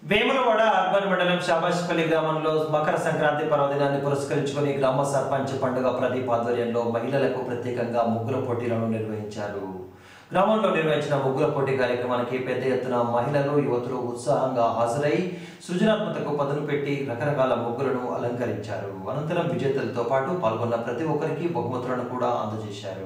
Vemulawada urban మండలం షాబాష్పల్లి గ్రామంలో మకర సంక్రాంతి పర్వదినాన్ని పురస్కరించుకొని గ్రామ సర్పంచ్ పండుగ ప్రదీప్ ఆధ్వర్యంలో మహిళలకు ప్రత్యేకంగా ముగ్గుల పోటీలను నిర్వహించారు గ్రామంలో నిర్వహించిన ముగ్గుల పోటీ కార్యక్రమానికి పెద్ద ఎత్తున మహిళలు యువతులు ఉత్సాహంగా హాజరై సృజనాత్మకతకు పదును పెట్టి రకరకాల ముగ్గులను అలంకరించారు అనంతరం విజేతలతో పాటు పాల్గొన్న ప్రతి ఒక్కరికి బహుమతులను కూడా అందజేశారు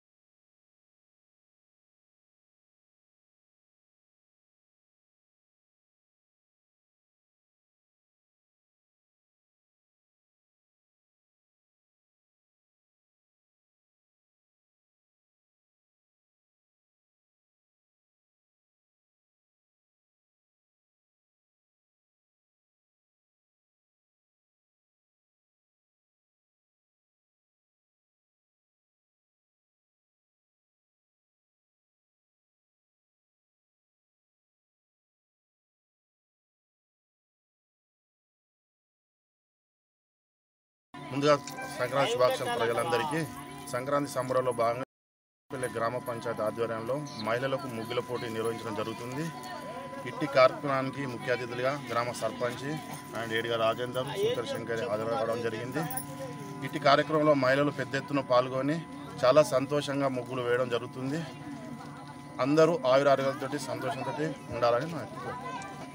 ముందుగా సంక్రాంతి శుభాకాంక్షలు ప్రజలందరికీ సంక్రాంతి సంబరంలో భాగంగా పల్లె గ్రామ పంచాయతీ ఆధ్వర్యంలో మహిళలకు ముగ్గుల పోటీ నిర్వహించడం జరుగుతుంది ఇట్టి కార్యక్రమానికి ముఖ్య అతిథులుగా గ్రామ సర్పంచ్ అండ్ ఏడిగా రాజేందర్ శంకర్ శంకర్ హాజరవడం జరిగింది ఇట్టి కార్యక్రమంలో మహిళలు పెద్ద ఎత్తున పాల్గొని చాలా సంతోషంగా ముగ్గులు వేయడం జరుగుతుంది అందరూ ఆయురారోగ్యాలతో సంతోషంతో ఉండాలని నా యొక్క కోరిక.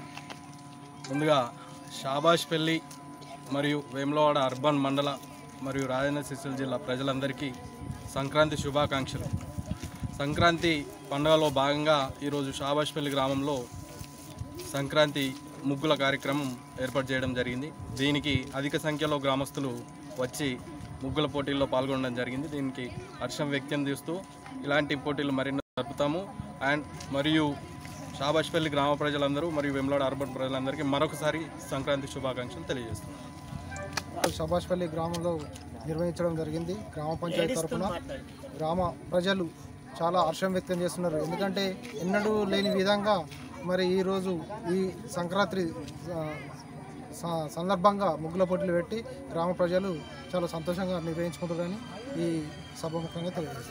ముందుగా షాబాష్ పెళ్లి మరియు వేములవాడ అర్బన్ మండల మరియు రాజన్న సిరిసిల్ల జిల్లా ప్రజలందరికీ సంక్రాంతి శుభాకాంక్షలు సంక్రాంతి పండుగలో భాగంగా ఈరోజు షాబాష్పల్లి గ్రామంలో సంక్రాంతి ముగ్గుల కార్యక్రమం ఏర్పాటు చేయడం జరిగింది దీనికి అధిక సంఖ్యలో గ్రామస్తులు వచ్చి ముగ్గుల పోటీల్లో పాల్గొనడం జరిగింది దీనికి హర్షం వ్యక్తం చేస్తూ ఇలాంటి పోటీలు మరిన్ని జరుపుతాము అండ్ మరియు షాబాష్పల్లి గ్రామ ప్రజలందరూ మరియు వెమ్లాడ అర్బన్ ప్రజలందరికీ మరొకసారి సంక్రాంతి శుభాకాంక్షలు తెలియజేస్తున్నాను షబాష్పల్లి గ్రామంలో నిర్వహించడం జరిగింది గ్రామ పంచాయతీ తరఫున గ్రామ ప్రజలు చాలా హర్షం వ్యక్తం చేస్తున్నారు ఎందుకంటే ఎన్నడూ లేని విధంగా మరి ఈరోజు ఈ సంక్రాంతి ఆ, స- సందర్భంగా ముగ్గుల పోటీలు పెట్టి గ్రామ ప్రజలు చాలా సంతోషంగా నిర్వహించుకుంటారని ఈ సభముఖంగా తెలియజేస్తారు